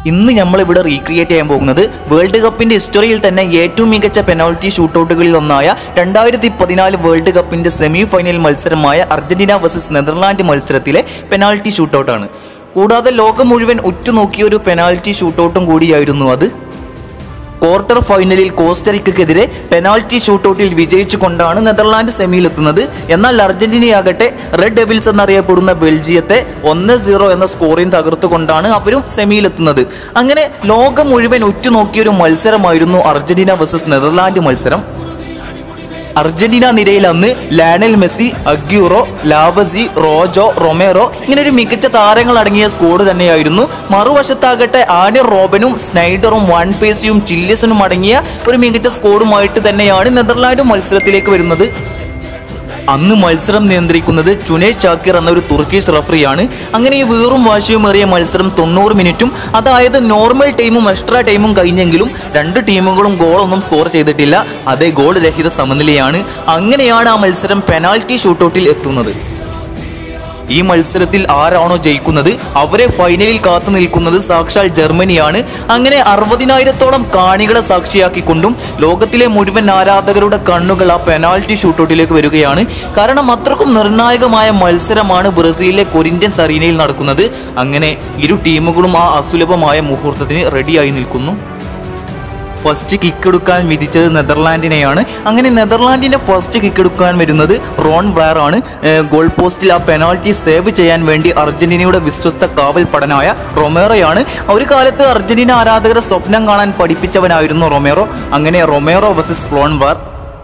ഇന്ന് നമ്മൾ ഇവിടെ റീക്രിയേറ്റ് ചെയ്യാൻ പോകുന്നത് വേൾഡ് കപ്പിന്റെ ഹിസ്റ്ററിയിൽ തന്നെ ഏറ്റവും മികച്ച പെനാൾട്ടി ഷൂട്ടൗട്ടുകളിൽ ഒന്നായ രണ്ടായിരത്തി പതിനാല് വേൾഡ് കപ്പിന്റെ സെമി ഫൈനൽ മത്സരമായ അർജന്റീന വേഴ്സസ് നെതർലാൻഡ് മത്സരത്തിലെ പെനാൾട്ടി ഷൂട്ടൗട്ടാണ് കൂടാതെ ലോകം മുഴുവൻ ഉറ്റുനോക്കിയ ഒരു പെനാൾട്ടി ഷൂട്ടൗട്ടും കൂടിയായിരുന്നു അത് ക്വാർട്ടർ ഫൈനലിൽ കോസ്റ്ററിക്കെതിരെ പെനാൽറ്റി ഷൂട്ടൗട്ടിൽ വിജയിച്ചുകൊണ്ടാണ് നെതർലാൻഡ് സെമിയിലെത്തുന്നത് എന്നാൽ അർജന്റീനയാകട്ടെ റെഡ് ഡെവിൽസ് എന്നറിയപ്പെടുന്ന ബെൽജിയത്തെ ഒന്ന് സീറോ എന്ന സ്കോറിൽ തകർത്തുകൊണ്ടാണ് അവരും സെമിയിലെത്തുന്നത് അങ്ങനെ ലോകം മുഴുവൻ ഉറ്റുനോക്കിയൊരു മത്സരമായിരുന്നു അർജന്റീന വേഴ്സസ് നെതർലാൻഡ് മത്സരം അർജന്റീന നിരയിൽ അന്ന് Lionel Messi Aguero Lavezzi Rojo Romero ഇങ്ങനെ ഒരു മികച്ച താരങ്ങൾ അടങ്ങിയ സ്ക്വാഡ് തന്നെയായിരുന്നു മറുവശത്താകട്ടെ ആനിർ റോബനും സ്നൈഡറും വാൻ പേസിയും ചില്ലിസനും അടങ്ങിയ ഒരു മികച്ച സ്ക്വാഡുമായിട്ട് തന്നെയാണ് നെതർലാൻഡ് മത്സരത്തിലേക്ക് വരുന്നത് അന്ന് മത്സരം നിയന്ത്രിക്കുന്നത് ചുനേ ചാക്കിർ എന്ന ഒരു തുർക്കീസ് റഫറിയാണ് അങ്ങനെ ഈ വീറും വാശിയുമേറിയ മത്സരം തൊണ്ണൂറ് മിനിറ്റും അതായത് നോർമൽ ടൈമും എക്സ്ട്രാ ടൈമും കഴിഞ്ഞെങ്കിലും രണ്ട് ടീമുകളും ഗോളൊന്നും സ്കോർ ചെയ്തിട്ടില്ല അതേ ഗോൾ രഹിത സമനിലയാണ് അങ്ങനെയാണ് ആ മത്സരം പെനാൽറ്റി ഷൂട്ടൗട്ടിൽ എത്തുന്നത് ഈ മത്സരത്തിൽ ആരാണോ ജയിക്കുന്നത് അവരെ ഫൈനലിൽ കാത്തു നിൽക്കുന്നത് സാക്ഷാൽ ജർമ്മനിയാണ് അങ്ങനെ അറുപതിനായിരത്തോളം കാണികളെ സാക്ഷിയാക്കിക്കൊണ്ടും ലോകത്തിലെ മുഴുവൻ ആരാധകരുടെ കണ്ണുകൾ ആ പെനാൽറ്റി ഷൂട്ടൗട്ടിലേക്ക് വരികയാണ് കാരണം അത്രക്കും നിർണായകമായ മത്സരമാണ് ബ്രസീലിലെ കൊരിന്ത്യൻസ് അറീനയിൽ നടക്കുന്നത് അങ്ങനെ ഇരു ടീമുകളും ആ അസുലഭമായ മുഹൂർത്തത്തിന് റെഡിയായി നിൽക്കുന്നു ഫസ്റ്റ് കിക്ക് എടുക്കാൻ വിധിച്ചത് നെതർലാൻഡിനെയാണ് അങ്ങനെ നെതർലാൻഡിന്റെ ഫസ്റ്റ് കിക്ക് എടുക്കാൻ വരുന്നത് റോൺ വാർ ആണ് ഏർ ഗോൾ പോസ്റ്റിൽ ആ പെനാൾട്ടി സേവ് ചെയ്യാൻ വേണ്ടി അർജന്റീനയുടെ വിശ്വസ്ത കാവൽ പടനായ റൊമേറോയാണ് ഒരു കാലത്ത് അർജന്റീന ആരാധകരെ സ്വപ്നം കാണാൻ പഠിപ്പിച്ചവനായിരുന്നു റൊമേറോ അങ്ങനെ റൊമേറോ വസസ് റോൺ വാർ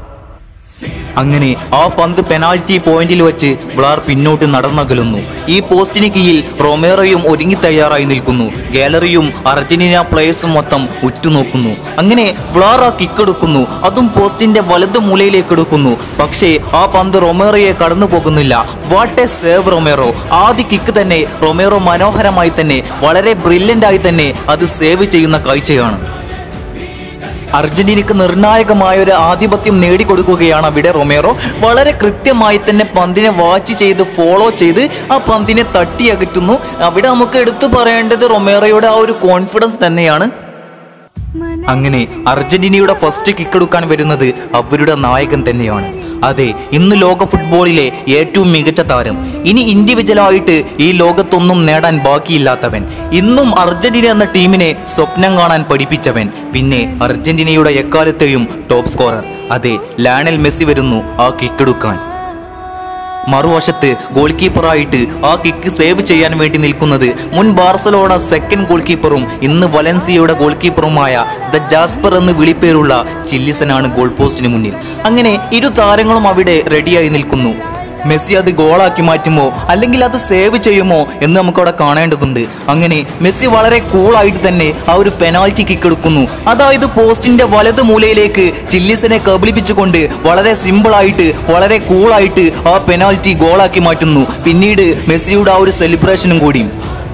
അങ്ങനെ ആ പന്ത് പെനാൽറ്റി പോയിന്റിൽ വെച്ച് വ്ളാർ പിന്നോട്ട് നടന്നകലുന്നു ഈ പോസ്റ്റിന് കീഴിൽ റൊമേറോയും ഒരുങ്ങി തയ്യാറായി നിൽക്കുന്നു ഗാലറിയും അർജന്റീന പ്ലേയേഴ്സും മൊത്തം ഉറ്റുനോക്കുന്നു അങ്ങനെ വ്ളാർ ആ കിക്ക് എടുക്കുന്നു അതും പോസ്റ്റിന്റെ വലത് മൂലയിലേക്ക് എടുക്കുന്നു പക്ഷേ ആ പന്ത് റൊമേറോയെ കടന്നു പോകുന്നില്ല വാട്ട് എ സേവ് റൊമേറോ ആദ്യ കിക്ക് തന്നെ റൊമേറോ മനോഹരമായി തന്നെ വളരെ ബ്രില്യൻ്റ് ആയി തന്നെ അത് സേവ് ചെയ്യുന്ന കാഴ്ചയാണ് അർജന്റീനക്ക് നിർണായകമായ ഒരു ആധിപത്യം നേടിക്കൊടുക്കുകയാണ് അവിടെ റൊമേറോ വളരെ കൃത്യമായി തന്നെ പന്തിനെ വാച്ച് ചെയ്ത് ഫോളോ ചെയ്ത് ആ പന്തിനെ തട്ടി അകറ്റുന്നു അവിടെ നമുക്ക് എടുത്തു പറയേണ്ടത് റൊമേറോയുടെ ആ ഒരു കോൺഫിഡൻസ് തന്നെയാണ് അങ്ങനെ അർജന്റീനയുടെ ഫസ്റ്റ് കിക്ക് എടുക്കാൻ വരുന്നത് അവരുടെ നായകൻ തന്നെയാണ് അതെ ഇന്ന് ലോക ഫുട്ബോളിലെ ഏറ്റവും മികച്ച താരം ഇനി ഇൻഡിവിജ്വലായിട്ട് ഈ ലോകത്തൊന്നും നേടാൻ ബാക്കിയില്ലാത്തവൻ ഇന്നും അർജന്റീന എന്ന ടീമിനെ സ്വപ്നം കാണാൻ പഠിപ്പിച്ചവൻ പിന്നെ അർജന്റീനയുടെ എക്കാലത്തെയും ടോപ്പ് സ്കോറർ അതെ ലാണൽ മെസ്സി വരുന്നു ആ കിക്ക് എടുക്കാൻ മറുവശത്ത് ഗോൾ കീപ്പറായിട്ട് ആ കിക്ക് സേവ് ചെയ്യാൻ വേണ്ടി നിൽക്കുന്നത് മുൻ ബാർസലോണ സെക്കൻഡ് ഗോൾ കീപ്പറും ഇന്ന് വലൻസിയയുടെ ഗോൾ കീപ്പറുമായ ദ ജാസ്പർ എന്ന് വിളിപ്പേരുള്ള ചില്ലിസനാണ് ഗോൾ പോസ്റ്റിന് മുന്നിൽ അങ്ങനെ ഇരു താരങ്ങളും അവിടെ റെഡിയായി നിൽക്കുന്നു മെസ്സി അത് ഗോളാക്കി മാറ്റുമോ അല്ലെങ്കിൽ അത് സേവ് ചെയ്യുമോ എന്ന് നമുക്കവിടെ കാണേണ്ടതുണ്ട് അങ്ങനെ മെസ്സി വളരെ കൂളായിട്ട് തന്നെ ആ ഒരു പെനാൽറ്റി കിക്ക് എടുക്കുന്നു അതായത് പോസ്റ്റിന്റെ വലത് മൂലയിലേക്ക് ചില്ലിസിനെ കബളിപ്പിച്ചുകൊണ്ട് വളരെ സിമ്പിളായിട്ട് വളരെ കൂളായിട്ട് ആ പെനാൽറ്റി ഗോളാക്കി മാറ്റുന്നു പിന്നീട് മെസ്സിയുടെ ആ ഒരു സെലിബ്രേഷനും കൂടി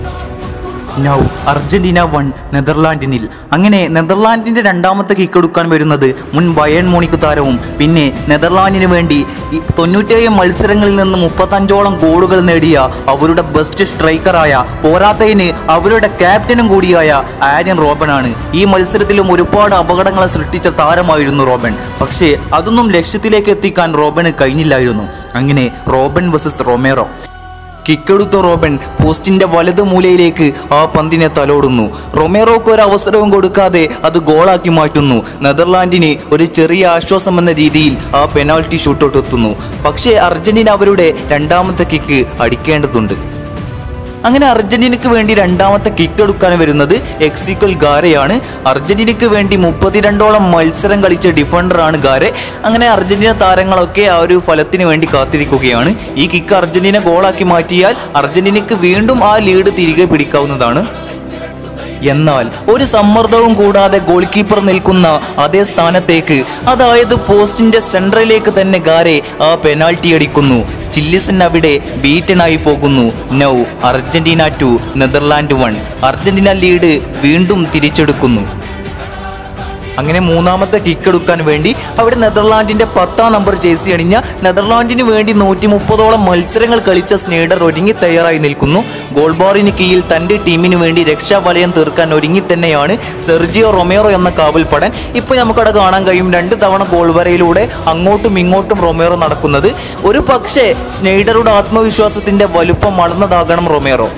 നൗ അർജന്റീന വൺ നെതർലാൻഡിനിൽ അങ്ങനെ നെതർലാൻഡിന്റെ രണ്ടാമത്തെ കിക്ക് എടുക്കാൻ വരുന്നത് മുൻ ബയൺ മോണിക് താരവും പിന്നെ നെതർലാൻഡിന് വേണ്ടി ഈ തൊണ്ണൂറ്റേഴ് മത്സരങ്ങളിൽ നിന്ന് മുപ്പത്തഞ്ചോളം ഗോളുകൾ നേടിയ അവരുടെ ബെസ്റ്റ് സ്ട്രൈക്കറായ പോരാത്തതിന് അവരുടെ ക്യാപ്റ്റനും കൂടിയായ ആര്യൻ റോബനാണ് ഈ മത്സരത്തിലും ഒരുപാട് അപകടങ്ങളെ സൃഷ്ടിച്ച താരമായിരുന്നു റോബൻ പക്ഷേ അതൊന്നും ലക്ഷ്യത്തിലേക്ക് എത്തിക്കാൻ റോബന് കഴിഞ്ഞില്ലായിരുന്നു അങ്ങനെ റോബൻ വസസ് റൊമേറോ കിക്കെടുത്ത റോബൻ പോസ്റ്റിന്റെ വലത് മൂലയിലേക്ക് ആ പന്തിനെ തലോടുന്നു റൊമേറോക്ക് ഒരു അവസരവും കൊടുക്കാതെ അത് ഗോളാക്കി മാറ്റുന്നു നെതർലാൻഡിന് ഒരു ചെറിയ ആശ്വാസം എന്ന രീതിയിൽ ആ പെനാൾട്ടി ഷൂട്ടൗട്ട് എത്തുന്നു പക്ഷേ അർജന്റീന അവരുടെ രണ്ടാമത്തെ കിക്ക് അടിക്കേണ്ടതുണ്ട് അങ്ങനെ അർജന്റീനക്ക് വേണ്ടി രണ്ടാമത്തെ കിക്ക് എടുക്കാൻ വരുന്നത് എക്സിക്കൽ ഗാരയാണ് അർജന്റീനക്ക് വേണ്ടി മുപ്പത്തിരണ്ടോളം മത്സരം കളിച്ച ഡിഫൻഡറാണ് ഗാരെ അങ്ങനെ അർജന്റീന താരങ്ങളൊക്കെ ആ ഒരു ഫലത്തിന് വേണ്ടി കാത്തിരിക്കുകയാണ് ഈ കിക്ക് അർജന്റീന ഗോളാക്കി മാറ്റിയാൽ അർജന്റീനക്ക് വീണ്ടും ആ ലീഡ് തിരികെ പിടിക്കാവുന്നതാണ് എന്നാൽ ഒരു സമ്മർദ്ദവും കൂടാതെ ഗോൾ കീപ്പർ നിൽക്കുന്ന അതേ സ്ഥാനത്തേക്ക് അതായത് പോസ്റ്റിന്റെ സെൻട്രലിലേക്ക് തന്നെ ഗാരെ ആ പെനാൽറ്റി അടിക്കുന്നു ചില്ലിസൺ അവിടെ ബീറ്റനായി പോകുന്നു now Argentina two Netherland one Argentina lead വീണ്ടും തിരിച്ചെടുക്കുന്നു അങ്ങനെ മൂന്നാമത്തെ കിക്ക് എടുക്കാൻ വേണ്ടി അവിടെ നെതർലാൻഡിന്റെ പത്താം നമ്പർ ജേഴ്സി അണിഞ്ഞ നെതർലാൻഡിന് വേണ്ടി നൂറ്റി മുപ്പതോളം മത്സരങ്ങൾ കളിച്ച സ്നേഡർ ഒരുങ്ങി തയ്യാറായി നിൽക്കുന്നു ഗോൾ ബാറിന് കീഴിൽ തന്റെ ടീമിന് വേണ്ടി രക്ഷാവലയം തീർക്കാൻ ഒരുങ്ങി തന്നെയാണ് സെർജിയോ റൊമേറോ എന്ന കാവൽപ്പടൻ ഇപ്പോൾ നമുക്കവിടെ കാണാൻ കഴിയും രണ്ട് തവണ ഗോൾ വരയിലൂടെ അങ്ങോട്ടും ഇങ്ങോട്ടും റൊമേറോ നടക്കുന്നത് ഒരു പക്ഷേ സ്നേഡറുടെ ആത്മവിശ്വാസത്തിന്റെ വലുപ്പം മറന്നതാകണം റൊമേറോ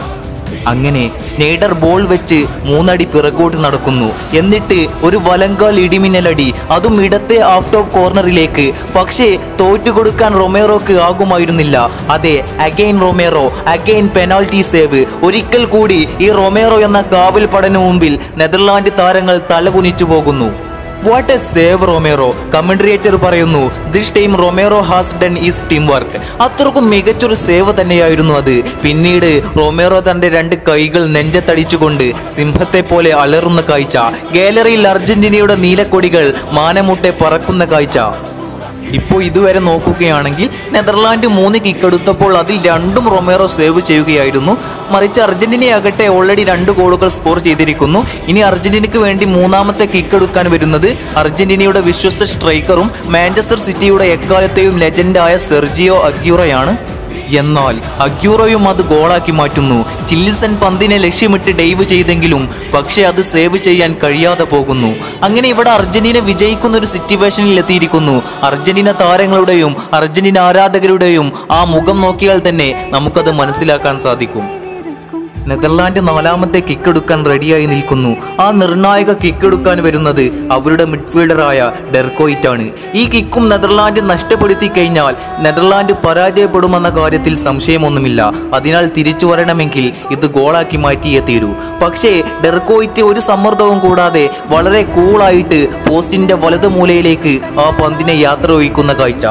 അങ്ങനെ സ്നേഡർ ബോൾ വെച്ച് മൂന്നടി പിറകോട്ട് നടക്കുന്നു എന്നിട്ട് ഒരു വലങ്കാൽ ഇടിമിന്നലടി അതും ഇടത്തെ ഹാഫ് ടോപ്പ് കോർണറിലേക്ക് പക്ഷേ തോറ്റുകൊടുക്കാൻ റൊമേറോക്ക് ആകുമായിരുന്നില്ല അതെ again Romero again penalty save ഒരിക്കൽ കൂടി ഈ റൊമേറോ എന്ന കാവൽ പടനു മുമ്പിൽ നെതർലാൻഡ് താരങ്ങൾ തലകുനിച്ചു പോകുന്നു what a save Romero commentator പറയുന്നു this time Romero has done is team work അത്രക്കും മികച്ചൊരു സേവ് തന്നെയായിരുന്നു അത് പിന്നീട് റൊമേറോ തന്റെ രണ്ട് കൈകൾ നെഞ്ചത്തടിച്ചുകൊണ്ട് സിംഹത്തെ പോലെ അലറുന്ന കാഴ്ച ഗാലറിയിൽ അർജന്റീനയുടെ നീലക്കൊടികൾ മാനമുട്ടെ പറക്കുന്ന കാഴ്ച ഇപ്പോൾ ഇതുവരെ നോക്കുകയാണെങ്കിൽ നെതർലാൻഡ് മൂന്ന് കിക്ക് എടുത്തപ്പോൾ അതിൽ രണ്ടും റൊമേറോ സേവ് ചെയ്യുകയായിരുന്നു മറിച്ച് അർജന്റീനയാകട്ടെ ഓൾറെഡി രണ്ട് ഗോളുകൾ സ്കോർ ചെയ്തിരിക്കുന്നു ഇനി അർജന്റീനയ്ക്ക് വേണ്ടി മൂന്നാമത്തെ കിക്ക് എടുക്കാൻ വരുന്നത് അർജന്റീനയുടെ വിശ്വസ്ത സ്ട്രൈക്കറും മാഞ്ചസ്റ്റർ സിറ്റിയുടെ എക്കാലത്തെയും ലെജൻഡായ സെർജിയോ അഗ്യൂറയാണ് എന്നാൽ അഗ്യൂറോയും അത് ഗോളാക്കി മാറ്റുന്നു ചില്ലിസൺ പന്തിനെ ലക്ഷ്യമിട്ട് ഡൈവ് ചെയ്തെങ്കിലും പക്ഷേ അത് സേവ് ചെയ്യാൻ കഴിയാതെ പോകുന്നു അങ്ങനെ ഇവിടെ അർജന്റീന വിജയിക്കുന്ന ഒരു സിറ്റുവേഷനിൽ എത്തിയിരിക്കുന്നു അർജന്റീന താരങ്ങളുടെയും അർജന്റീന ആരാധകരുടെയും ആ മുഖം നോക്കിയാൽ തന്നെ നമുക്കത് മനസ്സിലാക്കാൻ സാധിക്കും നെതർലാൻഡ് നാലാമത്തെ കിക്ക് എടുക്കാൻ റെഡിയായി നിൽക്കുന്നു ആ നിർണായക കിക്ക് എടുക്കാൻ വരുന്നത് അവരുടെ മിഡ്ഫീൽഡറായ ഡെർക്കോയിറ്റ് ആണ് ഈ കിക്കും നെതർലാൻഡ് നഷ്ടപ്പെടുത്തി കഴിഞ്ഞാൽ നെതർലാൻഡ് പരാജയപ്പെടുമെന്ന കാര്യത്തിൽ സംശയമൊന്നുമില്ല അതിനാൽ തിരിച്ചു വരണമെങ്കിൽ ഇത് ഗോളാക്കി മാറ്റിയേ തീരൂ പക്ഷേ ഡെർക്കോയിറ്റ് ഒരു സമ്മർദ്ദവും കൂടാതെ വളരെ കൂളായിട്ട് പോസ്റ്റിന്റെ വലത് മൂലയിലേക്ക് ആ പന്തിനെ യാത്ര ഒഴിക്കുന്ന കാഴ്ച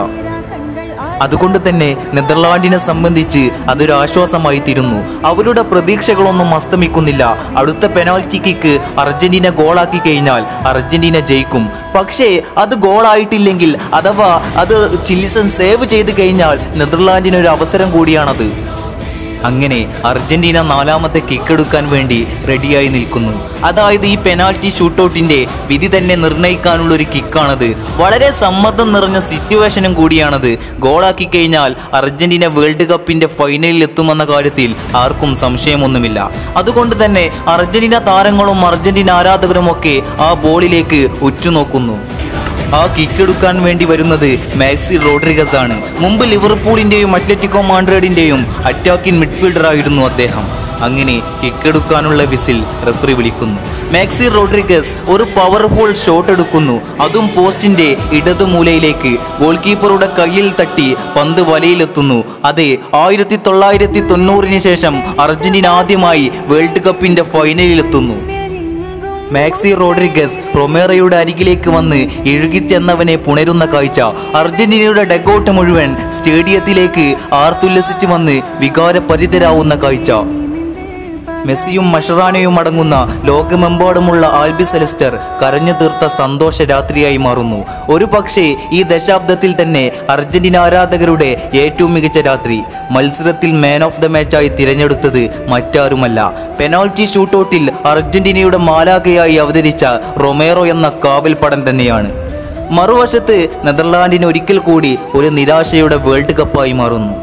അതുകൊണ്ട് തന്നെ നെതർലാൻഡിനെ സംബന്ധിച്ച് അതൊരു ആശ്വാസമായി തീരുന്നു അവരുടെ പ്രതീക്ഷകളൊന്നും അസ്തമിക്കുന്നില്ല അടുത്ത പെനാൽറ്റി കിക്ക് അർജന്റീന ഗോളാക്കി കഴിഞ്ഞാൽ അർജന്റീന ജയിക്കും പക്ഷേ അത് ഗോളായിട്ടില്ലെങ്കിൽ അഥവാ അത് ചില്ലിസൺ സേവ് ചെയ്ത് കഴിഞ്ഞാൽ നെതർലാൻഡിന് ഒരു അവസരം കൂടിയാണത് അങ്ങനെ അർജന്റീന നാലാമത്തെ കിക്ക് എടുക്കാൻ വേണ്ടി റെഡിയായി നിൽക്കുന്നു അതായത് ഈ പെനാൽറ്റി ഷൂട്ടൗട്ടിന്റെ വിധി തന്നെ നിർണ്ണയിക്കാനുള്ള ഒരു കിക്കാണത് വളരെ സമ്മർദ്ദം നിറഞ്ഞ സിറ്റുവേഷനും കൂടിയാണത് ഗോളാക്കി കഴിഞ്ഞാൽ അർജന്റീന വേൾഡ് കപ്പിന്റെ ഫൈനലിൽ എത്തുമെന്ന കാര്യത്തിൽ ആർക്കും സംശയമൊന്നുമില്ല അതുകൊണ്ട് തന്നെ അർജന്റീന താരങ്ങളും അർജന്റീന ആരാധകരും ഒക്കെ ആ ബോളിലേക്ക് ഉറ്റുനോക്കുന്നു ആ കിക്ക് എടുക്കാൻ വേണ്ടി വരുന്നത് മാക്സി റോഡ്രിഗസ് ആണ് മുമ്പ് ലിവർപൂളിന്റെയും അത്ലറ്റിക്കോ മാൻഡ്രേഡിന്റെയും അറ്റാക്കിംഗ് മിഡ്ഫീൽഡർ ആയിരുന്നു അദ്ദേഹം അങ്ങനെ കിക്ക് എടുക്കാനുള്ള വിസിൽ റെഫറി വിളിക്കുന്നു മാക്സി റോഡ്രിഗസ് ഒരു പവർഫുൾ ഷോട്ട് എടുക്കുന്നു അതും പോസ്റ്റിന്റെ ഇടതു മൂലയിലേക്ക് ഗോൾ കീപ്പറുടെ കയ്യിൽ തട്ടി പന്ത് വലയിലെത്തുന്നു അതെ ആയിരത്തി തൊള്ളായിരത്തി തൊണ്ണൂറിന് ശേഷം അർജന്റീന ആദ്യമായി വേൾഡ് കപ്പിന്റെ ഫൈനലിലെത്തുന്നു മാക്സി റോഡ്രിഗസ് റൊമേറയുടെ അരികിലേക്ക് വന്ന് ഇഴുകിച്ചെന്നവനെ പുണരുന്ന കാഴ്ച അർജന്റീനയുടെ ഡെഗോട്ട് മുഴുവൻ സ്റ്റേഡിയത്തിലേക്ക് ആർത്തുല്ലസിച്ച് വന്ന് വികാരപരിതരാവുന്ന കാഴ്ച മെസ്സിയും മഷറാനയും അടങ്ങുന്ന ലോകമെമ്പാടുമുള്ള ആൽബി സെലസ്റ്റർ കരഞ്ഞു തീർത്ത സന്തോഷ രാത്രിയായി മാറുന്നു ഒരു പക്ഷേ ഈ ദശാബ്ദത്തിൽ തന്നെ അർജന്റീന ആരാധകരുടെ ഏറ്റവും മികച്ച രാത്രി മത്സരത്തിൽ മാൻ ഓഫ് ദ മാച്ചായി തിരഞ്ഞെടുത്തത് മറ്റാരുമല്ല പെനാൾട്ടി ഷൂട്ടൗട്ടിൽ അർജന്റീനയുടെ മാലാകയായി അവതരിച്ച റൊമേറോ എന്ന കാവൽപ്പടൻ തന്നെയാണ് മറുവശത്ത് നെതർലാൻഡിന് ഒരിക്കൽ കൂടി ഒരു നിരാശയുടെ വേൾഡ് കപ്പായി മാറുന്നു